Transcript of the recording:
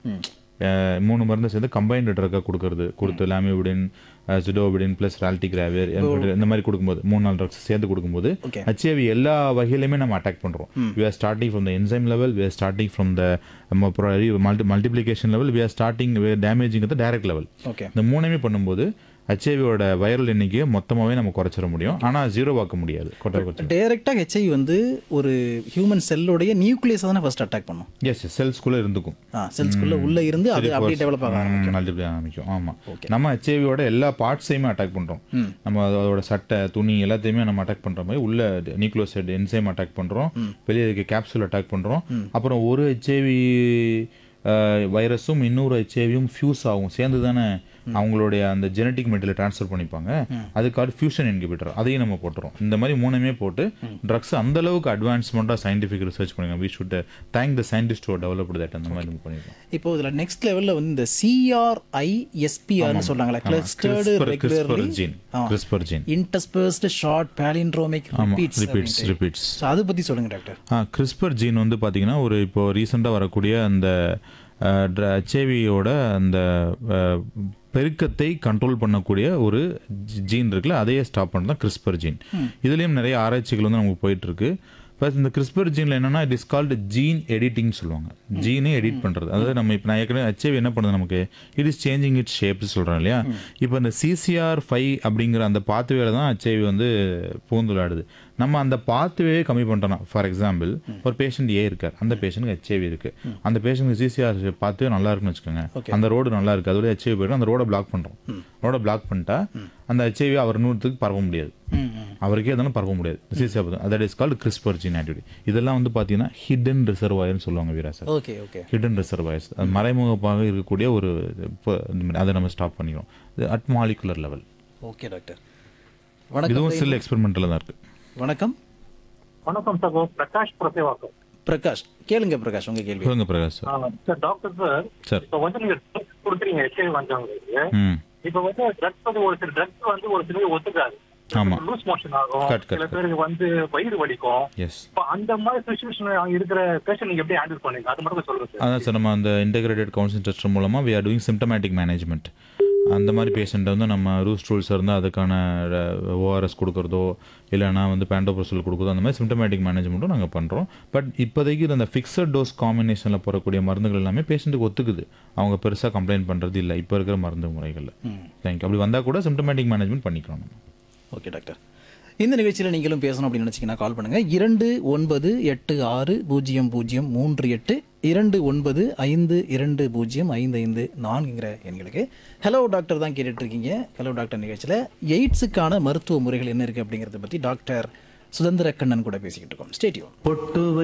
அஹ், மூணு மருந்து சேர்ந்து கம்பைன்டு ட்ரக்காக கொடுக்கறது கொடுத்து லாமியோபிடின் ஜிடோபிடின் ப்ளஸ் ரால்டிகிராவியர் இந்த மாதிரி கொடுக்கும்போது மூணு நாலு ட்ரக்ஸ் சேர்ந்து கொடுக்கும்போது Okay. ஹெச்ஐவி எல்லா வகையிலுமே நம்ம அட்டாக் பண்ணுறோம் we are starting from the enzyme level we are starting from the multi multiplication level we are starting damaging direct level okay இந்த மூணுமே பண்ணும்போது ஹெச்ஐவியோட வைரல் எண்ணிக்கையை மொத்தமாகவே நம்ம குறைச்சிட முடியும் ஆனால் ஜீரோ ஆக்க முடியாது கொட்டை குறைச்சி டைரெக்டாக ஹெச்ஐவி வந்து ஒரு ஹியூமன் செல்லுடைய நியூக்ளியஸை தானே ஃபர்ஸ்ட் அட்டாக் பண்ணும் எஸ் செல்ஸ்குள்ளே இருந்துக்கும் ஆ செல்ஸ்குள்ளே உள்ளே இருந்து அது அப்படியே டெவலப் ஆக ஆரம்பிக்கும் மல்டிப்ளை ஆரம்பிக்கும் ஆமாம் நம்ம ஹெச்ஐவியோட எல்லா பார்ட்ஸையுமே அட்டாக் பண்ணுறோம் நம்ம அதோட சட்டை துணி எல்லாத்தையுமே நம்ம அட்டாக் பண்ணுற மாதிரி உள்ள நியூக்ளோசைட் என்சைம் அட்டாக் பண்ணுறோம் வெளியே இருக்க கேப்சூல் அட்டாக் பண்ணுறோம் அப்புறம் ஒரு ஹெச்ஐவி வைரஸும் இன்னொரு ஹெச்ஐவியும் ஃபியூஸ் ஆகும் சேர்ந்து தானே அவங்களுடைய அந்த ஜெனட்டிக் மெட்டீரியல் ட்ரான்ஸ்ஃபர் பண்ணிப்பாங்க அதுக்காக ஃபியூஷன் இன்ஹிபிட்டர் அதையும் நம்ம போட்டுறோம் இந்த மாதிரி மூணுமே போட்டு ட்ரக்ஸ் அந்த அளவுக்கு அட்வான்ஸ்மெண்ட்டாக சயின்டிஃபிக் ரிசர்ச் பண்ணிருக்கோம் we should thank the scientist developed that அந்த மாதிரி நம்ம பண்ணிருக்கோம் இப்போ இதில் நெக்ஸ்ட் லெவலில் வந்து இந்த சிஆர்ஐஎஸ்பிஆர்னு சொல்றாங்களா clustered CRISPR regularly gene CRISPR gene interspersed short palindromic repeats repeats repeats so அதை பற்றி சொல்லுங்க டாக்டர் ஆ கிறிஸ்பர் ஜீன் வந்து பார்த்தீங்கன்னா ஒரு இப்போ ரீசெண்டாக வரக்கூடிய அந்த ஹெச்ஐவியோட அந்த அஹ், பெருக்கத்தை கண்ட்ரோல் பண்ணக்கூடிய ஒரு ஜீன் இருக்குல்ல அதையே ஸ்டாப் பண்ணது தான் கிறிஸ்பர் ஜீன் இதுலேயும் நிறைய ஆராய்ச்சிகள் வந்து நமக்கு போயிட்டு இருக்கு ப்ளஸ் இந்த கிறிஸ்பர் ஜீனில் என்னன்னா it is called gene editing சொல்லுவாங்க ஜீனே எடிட் பண்ணுறது அதாவது நம்ம இப்போ நான் ஏற்கனவே ஹெச்ஐவி என்ன பண்ணுது நமக்கு it is changing it shapes சொல்கிறோம் இல்லையா இப்போ இந்த சிசிஆர் ஃபைவ் அப்படிங்கிற அந்த பாத்துவேல தான் ஹெச்ஐவி வந்து பூந்துலாடுது நம்ம அந்த பாத்துவே கம்மி பண்ணிட்டோம்னா ஃபார் எக்ஸாம்பிள் ஒரு பேஷண்ட் ஏ இருக்கார் அந்த பேஷண்ட்டுக்கு ஹெச்ஐவி இருக்கு அந்த பேஷண்ட்டுக்கு சிசிஆர் பாத்துவே நல்லா இருக்குன்னு வச்சுக்கோங்க அந்த ரோடு நல்லா இருக்கு அதோட ஹெச்ஐவி போயிடும் அந்த ரோட பிளாக் பண்றோம் ரோட பிளாக் பண்ணிட்டா அந்த ஹெச்ஐவி அவர் நூற்றுக்கு பரவ முடியாது அவருக்கே எதாலும் பரவ முடியாது CCR that is called CRISPR gene activity இதெல்லாம் வந்து பார்த்தீங்கன்னா ஹிடன் ரிசர்வாயர்னு சொல்லுவாங்க Veera sir okay okay hidden reservoirs அது மறைமுகமாக இருக்கக்கூடிய ஒரு இப்போ இந்த மாதிரி அதை நம்ம ஸ்டாப் பண்ணிக்கிறோம் இது at molecular level okay doctor வணக்கம் இதுவும் சில எக்ஸ்பெரிமெண்டலில் தான் இருக்கு வணக்கம் வணக்கம் சகோ பிரகாஷ் பிரசேவாக்கம் பிரகாஷ் கேளுங்க பிரகாஷ் உங்க கேள்வி சொல்லுங்க Prakash sir sir doctor sir sir இப்போ வந்து நீங்க ட்ரக்ஸ் கொடுக்குறீங்க ஹெச்ஐவி வந்தவங்களுக்கு ம் இப்போ வந்து ட்ரக்ஸ் வந்து ஒரு சில ட்ரக்ஸ் வந்து ஒரு சில ஒத்துக்காது ஆமா. லூஸ் மோஷன் ஆகும் Correct, correct, சில பேருக்கு வந்து வயிறு வலிக்கும் எஸ் இப்போ அந்த மாதிரி சுச்சுவேஷன் இருக்கிற பேஷண்ட் நீங்க எப்படி ஹேண்டில் பண்ணுங்க அது மட்டும் சொல்லுங்க சார் அதான் சார் நம்ம அந்த இன்டெகிரேட்டட் கவுன்சிலிங் டெஸ்ட் மூலமாக we are doing symptomatic management அந்த மாதிரி பேஷண்ட்டை வந்து நம்ம ரூஸ் ரூல்ஸ் இருந்தால் அதுக்கான ஓஆர்எஸ் கொடுக்குறதோ இல்லைனா வந்து பேண்டோப்ரசல் கொடுக்குறதோ அந்த மாதிரி சிம்டமேட்டிக் மேனேஜ்மெண்ட்டும் நாங்கள் பண்ணுறோம் பட் இப்போதைக்கு இது அந்த ஃபிக்ஸட் டோஸ் காம்பினேஷனில் போடக்கூடிய மருந்துகள் எல்லாமே பேஷண்ட்டுக்கு ஒத்துக்குது அவங்க பெருசாக கம்ப்ளைண்ட் பண்ணுறது இல்லை இப்போ இருக்கிற மருந்து முறைகளில் தேங்க்யூ அப்படி வந்தால் கூட சிம்டமேட்டிக் மேனேஜ்மெண்ட் பண்ணிக்கிறோம் நம்ம ஓகே டாக்டர் இந்த நிகழ்ச்சியில் நீங்களும் பேசணும் அப்படின்னு நினச்சிங்கன்னா கால் பண்ணுங்கள் இரண்டு ஒன்பது எட்டு ஆறு பூஜ்ஜியம் பூஜ்ஜியம் மூன்று எட்டு இரண்டு ஒன்பது ஐந்து இரண்டு பூஜ்ஜியம் ஐந்து ஐந்து நான்குங்கிற எண்களுக்கு ஹலோ டாக்டர் தான் கேட்டுட்டு இருக்கீங்க ஹலோ டாக்டர் நிகழ்ச்சியில் எய்ட்ஸுக்கான மருத்துவ முறைகள் என்ன இருக்குது அப்படிங்கிறத பற்றி டாக்டர் சுதந்திர கண்ணன் கூட பேசிக்கிட்டு இருக்கோம் ஸ்டேடியம் பொட்டு